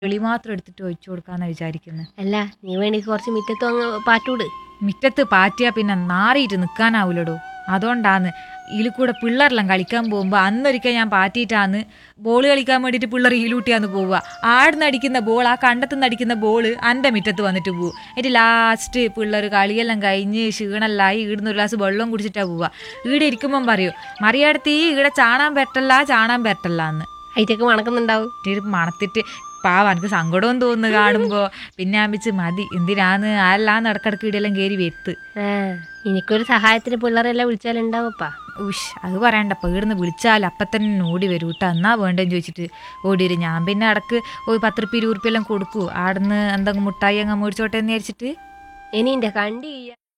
വെളി മാത്രം എടുത്തിട്ട് ഒഴിച്ചു കൊടുക്കാന്നാ വിചാരിക്കുന്നത് അല്ല നീ വേണമെങ്കിൽ കുറച്ച് മുറ്റത്തും അങ്ങ് പാറ്റൂട് മുറ്റത്ത് പാറ്റിയാ പിന്നെ നാറിയിട്ട് നിൽക്കാനാവൂലടോ അതുകൊണ്ടാന്ന് ഇതിൽ കൂടെ പിള്ളേരെല്ലാം കളിക്കാൻ പോകുമ്പോൾ അന്നൊരിക്കൽ ഞാൻ പാറ്റിയിട്ടാന്ന് ബോൾ കളിക്കാൻ വേണ്ടിയിട്ട് പിള്ളേർ ഈലൂട്ടിയാന്ന് പോവുക ആടുന്ന് അടിക്കുന്ന ബോൾ ആ കണ്ടത്തുനിന്ന് അടിക്കുന്ന ബോൾ എൻ്റെ മുറ്റത്ത് വന്നിട്ട് പോവും എന്നിട്ട് ലാസ്റ്റ് പിള്ളേർ കളിയെല്ലാം കഴിഞ്ഞ് ക്ഷീണല്ലായി ഈടുന്ന് ഒരു ഗ്ലാസ് വെള്ളം കുടിച്ചിട്ടാ പോവുക ഈടെ ഇരിക്കുമ്പം പറയൂ മറിയാടത്തി ഈടെ ചാണാൻ പറ്റല്ല ചാണാൻ പറ്റല്ല എന്ന് അതിറ്റൊക്കെ മണക്കുന്നുണ്ടാവും എന്നിട്ട് മണത്തിട്ട് പാവ എനിക്ക് സങ്കടവും തോന്നുന്നു കാണുമ്പോൾ പിന്നെ ആമ്പിച്ച് മതി എന്തിനാന്ന് ആരെല്ലാം ഇടക്കിടക്ക് ഇടയെല്ലാം കയറി വെത്ത് ആ എനിക്കൊരു സഹായത്തിന് പിള്ളേരെല്ലാം വിളിച്ചാലുണ്ടാവപ്പാ ഉഷ് അത് പറയണ്ട പേടുന്ന് വിളിച്ചാൽ അപ്പം തന്നെ ഓടി വരൂ കേട്ടോ എന്നാ വേണ്ടെന്ന് ചോദിച്ചിട്ട് ഓടി വരും ഞാൻ പിന്നെ ഇടക്ക് ഒരു പത്ത് റുപ്യ ഇരുപത് റുപ്യ എല്ലാം കൊടുക്കൂ ആടുന്ന് എന്തെങ്കിലും മുട്ടായി അങ്ങ് മേടിച്ചോട്ടെ എന്ന് വിചാരിച്ചിട്ട് ഇനി എന്റെ കണ്ടി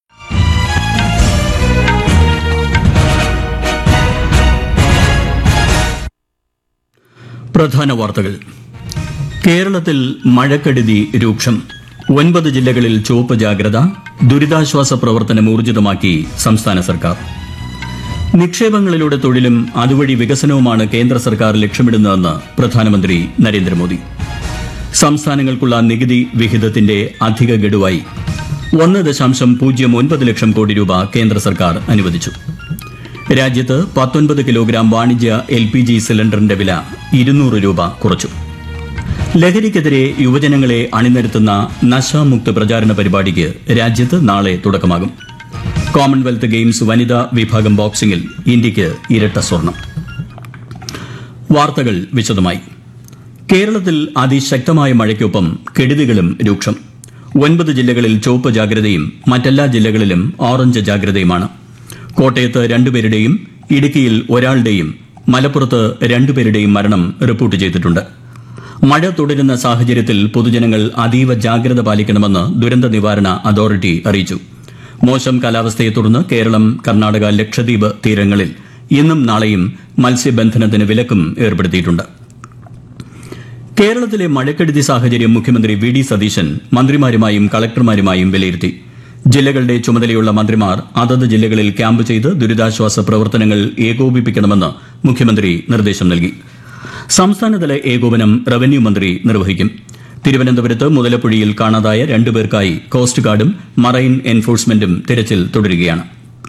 പ്രധാന വാർത്തകൾ കേരളത്തിൽ മഴക്കെടുതി രൂക്ഷം ഒൻപത് ജില്ലകളിൽ ചുവപ്പ് ജാഗ്രത ദുരിതാശ്വാസ പ്രവർത്തനം ഊർജിതമാക്കി സംസ്ഥാന സർക്കാർ നിക്ഷേപങ്ങളിലൂടെ തൊഴിലും അതുവഴി വികസനവുമാണ് കേന്ദ്ര സർക്കാർ ലക്ഷ്യമിടുന്നതെന്ന് പ്രധാനമന്ത്രി നരേന്ദ്രമോദി സംസ്ഥാനങ്ങൾക്കുള്ള നികുതി വിഹിതത്തിന്റെ അധിക ഗഡുവായി ഒന്ന് ദശാംശം പൂജ്യം ഒൻപത് ലക്ഷം കോടി രൂപ കേന്ദ്ര സർക്കാർ അനുവദിച്ചു രാജ്യത്ത് പത്തൊൻപത് കിലോഗ്രാം വാണിജ്യ എൽ പി ജി സിലിണ്ടറിന്റെ വില ഇരുന്നൂറ് രൂപ കുറച്ചു ലഹരിക്കെതിരെ യുവജനങ്ങളെ അണിനിരത്തുന്ന നശാമുക്ത പ്രചാരണ പരിപാടിക്ക് രാജ്യത്ത് നാളെ തുടക്കമാകും കോമൺവെൽത്ത് ഗെയിംസ് വനിതാ വിഭാഗം ബോക്സിംഗിൽ ഇന്ത്യയ്ക്ക് ഇരട്ട സ്വർണം വാർത്തകൾ വിശദമായി കേരളത്തിൽ അതിശക്തമായ മഴയ്ക്കൊപ്പം കെടുതികളും രൂക്ഷം ഒൻപത് ജില്ലകളിൽ ചുവപ്പ് ജാഗ്രതയും മറ്റെല്ലാ ജില്ലകളിലും ഓറഞ്ച് ജാഗ്രതയുമാണ് കോട്ടയത്ത് രണ്ടുപേരുടെയും ഇടുക്കിയിൽ ഒരാളുടെയും മലപ്പുറത്ത് രണ്ടുപേരുടെയും മരണം റിപ്പോർട്ട് ചെയ്തിട്ടുണ്ട് മഴ തുടരുന്ന സാഹചര്യത്തിൽ പൊതുജനങ്ങൾ അതീവ ജാഗ്രത പാലിക്കണമെന്ന് ദുരന്ത നിവാരണ അതോറിറ്റി അറിയിച്ചു മോശം കാലാവസ്ഥയെ തുടർന്ന് കേരളം കർണാടക ലക്ഷദ്വീപ് തീരങ്ങളിൽ ഇന്നും നാളെയും മത്സ്യബന്ധനത്തിന് വിലക്കും ഏർപ്പെടുത്തിയിട്ടുണ്ട് കേരളത്തിലെ മഴക്കെടുതി സാഹചര്യം മുഖ്യമന്ത്രി വി ഡി സതീശൻ മന്ത്രിമാരുമായും കളക്ടർമാരുമായും വിലയിരുത്തി ജില്ലകളുടെ ചുമതലയുള്ള മന്ത്രിമാർ അതത് ജില്ലകളിൽ ക്യാമ്പ് ചെയ്ത് ദുരിതാശ്വാസ പ്രവർത്തനങ്ങൾ ഏകോപിപ്പിക്കണമെന്ന് മുഖ്യമന്ത്രി നിർദ്ദേശം നൽകി സംസ്ഥാനതല ഏകോപനം റവന്യൂ മന്ത്രി നിർവഹിക്കും തിരുവനന്തപുരത്ത് മുതലപ്പുഴയിൽ കാണാതായ രണ്ടുപേർക്കായി കോസ്റ്റ് ഗാർഡും മറൈൻ എൻഫോഴ്സ്മെന്റും തിരച്ചിൽ തുടരുകയാണ്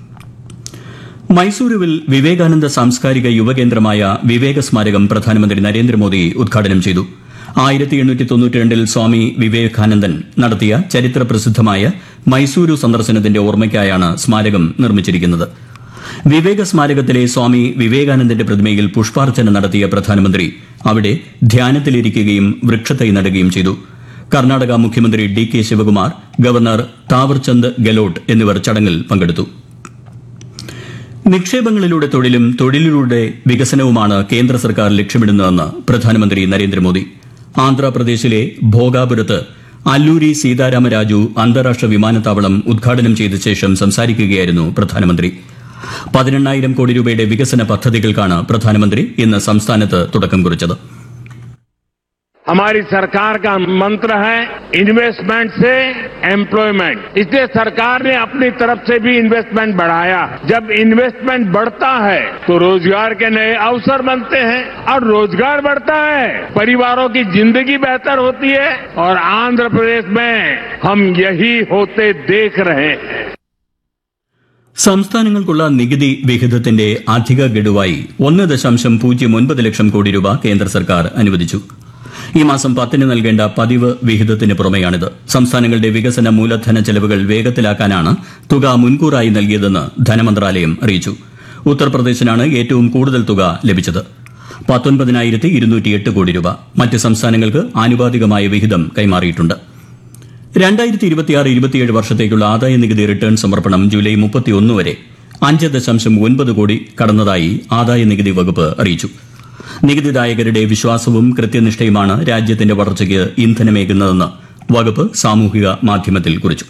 മൈസൂരുവിൽ വിവേകാനന്ദ സാംസ്കാരിക യുവകേന്ദ്രമായ വിവേക സ്മാരകം പ്രധാനമന്ത്രി നരേന്ദ്രമോദി ഉദ്ഘാടനം ചെയ്തു ആയിരത്തി എണ്ണൂറ്റി തൊണ്ണൂറ്റിരണ്ടിൽ സ്വാമി വിവേകാനന്ദൻ നടത്തിയ ചരിത്ര പ്രസിദ്ധമായ മൈസൂരു സന്ദർശനത്തിന്റെ ഓർമ്മയ്ക്കായാണ് സ്മാരകം നിർമ്മിച്ചിരിക്കുന്നത് വിവേക സ്മാരകത്തിലെ സ്വാമി വിവേകാനന്ദന്റെ പ്രതിമയിൽ പുഷ്പാർച്ചന നടത്തിയ പ്രധാനമന്ത്രി അവിടെ ധ്യാനത്തിലിരിക്കുകയും വൃക്ഷത്തൈ നടുകയും ചെയ്തു കർണാടക മുഖ്യമന്ത്രി ഡി കെ ശിവകുമാർ ഗവർണർ താവർചന്ദ് ഗെലോട്ട് എന്നിവർ ചടങ്ങിൽ പങ്കെടുത്തു നിക്ഷേപങ്ങളിലൂടെ തൊഴിലും തൊഴിലിലൂടെ വികസനവുമാണ് കേന്ദ്ര സർക്കാർ ലക്ഷ്യമിടുന്നതെന്ന് പ്രധാനമന്ത്രി നരേന്ദ്രമോദി ആന്ധ്രാപ്രദേശിലെ ഭോഗാപുരത്ത് അല്ലൂരി സീതാരാമരാജു അന്താരാഷ്ട്ര വിമാനത്താവളം ഉദ്ഘാടനം ചെയ്ത ശേഷം സംസാരിക്കുകയായിരുന്നു പ്രധാനമന്ത്രി പതിനെണ്ണായിരം കോടി രൂപയുടെ വികസന പദ്ധതികൾക്കാണ് പ്രധാനമന്ത്രി ഇന്ന് സംസ്ഥാനത്ത് തുടക്കം കുറിച്ചത് हमारी सरकार का मंत्र है इन्वेस्टमेंट से एम्प्लॉयमेंट इसलिए सरकार ने अपनी तरफ से भी इन्वेस्टमेंट बढ़ाया जब इन्वेस्टमेंट बढ़ता है तो रोजगार के नए अवसर बनते हैं और रोजगार बढ़ता है परिवारों की जिंदगी बेहतर होती है और आंध्र प्रदेश में हम यही होते देख रहे हैं സംസ്ഥാനങ്ങൾക്കുള്ള നികുതി വിഹിതത്തിന്റെ അധിക ഗഡുവായി ഒന്ന് ദശാംശം പൂജ്യം ഒൻപത് ലക്ഷം കോടി രൂപ കേന്ദ്ര സർക്കാർ അനുവദിച്ചു ഈ മാസം പത്തിന് നൽകേണ്ട പതിവ് വിഹിതത്തിന് പുറമെയാണിത് സംസ്ഥാനങ്ങളുടെ വികസന മൂലധന ചെലവുകൾ വേഗത്തിലാക്കാനാണ് തുക മുൻകൂറായി നൽകിയതെന്ന് ധനമന്ത്രാലയം അറിയിച്ചു ഉത്തർപ്രദേശിനാണ് ഏറ്റവും കൂടുതൽ തുക ലഭിച്ചത് പത്തൊൻപതിനായിരത്തി ഇരുന്നൂറ്റിയെട്ട് കോടി രൂപ മറ്റ് സംസ്ഥാനങ്ങൾക്ക് ആനുപാതികമായ വിഹിതം കൈമാറിയിട്ടുണ്ട് രണ്ടായിരത്തി ഇരുപത്തിയാറ് ഇരുപത്തിയേഴ് വർഷത്തേക്കുള്ള ആദായ നികുതി റിട്ടേൺ സമർപ്പണം ജൂലൈ മുപ്പത്തിയൊന്ന് വരെ അഞ്ച് ദശാംശം ഒൻപത് കോടി കടന്നതായി ആദായ നികുതി വകുപ്പ് അറിയിച്ചു നികുതിദായകരുടെ വിശ്വാസവും കൃത്യനിഷ്ഠയുമാണ് രാജ്യത്തിന്റെ വളർച്ചയ്ക്ക് ഇന്ധനമേകുന്നതെന്ന് വകുപ്പ് സാമൂഹിക മാധ്യമത്തിൽ കുറിച്ചു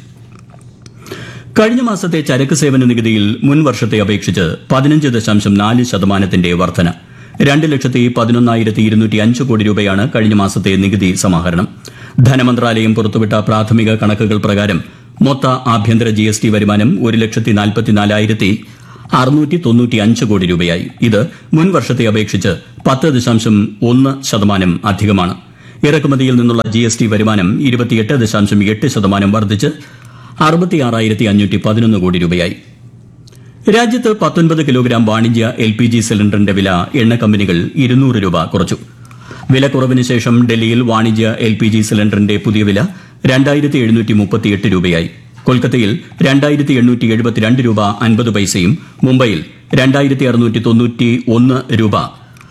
കഴിഞ്ഞ മാസത്തെ ചരക്ക് സേവന നികുതിയിൽ മുൻ വർഷത്തെ അപേക്ഷിച്ച് പതിനഞ്ച് ദശാംശം നാല് ശതമാനത്തിന്റെ വർധന രണ്ട് ലക്ഷത്തി പതിനൊന്നായിരത്തി ഇരുന്നൂറ്റി അഞ്ച് കോടി രൂപയാണ് കഴിഞ്ഞ മാസത്തെ നികുതി സമാഹരണം ധനമന്ത്രാലയം പുറത്തുവിട്ട പ്രാഥമിക കണക്കുകൾ പ്രകാരം മൊത്ത ആഭ്യന്തര ജി എസ് ടി വരുമാനം ഒരു ലക്ഷത്തി നാൽപ്പത്തിനാലായിരത്തി അറുന്നൂറ്റി തൊണ്ണൂറ്റി അഞ്ച് കോടി രൂപയായി ഇത് മുൻ വർഷത്തെ അപേക്ഷിച്ച് പത്ത് ദശാംശം ഒന്ന് ശതമാനം അധികമാണ് ഇറക്കുമതിയിൽ നിന്നുള്ള ജി എസ് ടി വരുമാനം ഇരുപത്തിയെട്ട് ദശാംശം എട്ട് ശതമാനം വർദ്ധിച്ച് അറുപത്തിയാറായിരത്തി അഞ്ഞൂറ്റി പതിനൊന്ന് കോടി രൂപയായി രാജ്യത്ത് പത്തൊൻപത് കിലോഗ്രാം വാണിജ്യ എൽ പി ജി സിലിണ്ടറിന്റെ വില എണ്ണ കമ്പനികൾ ഇരുന്നൂറ് രൂപ കുറച്ചു വിലക്കുറവിന് ശേഷം ഡൽഹിയിൽ വാണിജ്യ എൽ പി ജി സിലിണ്ടറിന്റെ പുതിയ വില രണ്ടായിരത്തി എഴുന്നൂറ്റി മുപ്പത്തിയെട്ട് രൂപയായി കൊൽക്കത്തയിൽ രണ്ടായിരത്തി എണ്ണൂറ്റി എഴുപത്തിരണ്ട് രൂപ അൻപത് പൈസയും മുംബൈയിൽ രണ്ടായിരത്തി അറുന്നൂറ്റി തൊണ്ണൂറ്റി ഒന്ന് രൂപ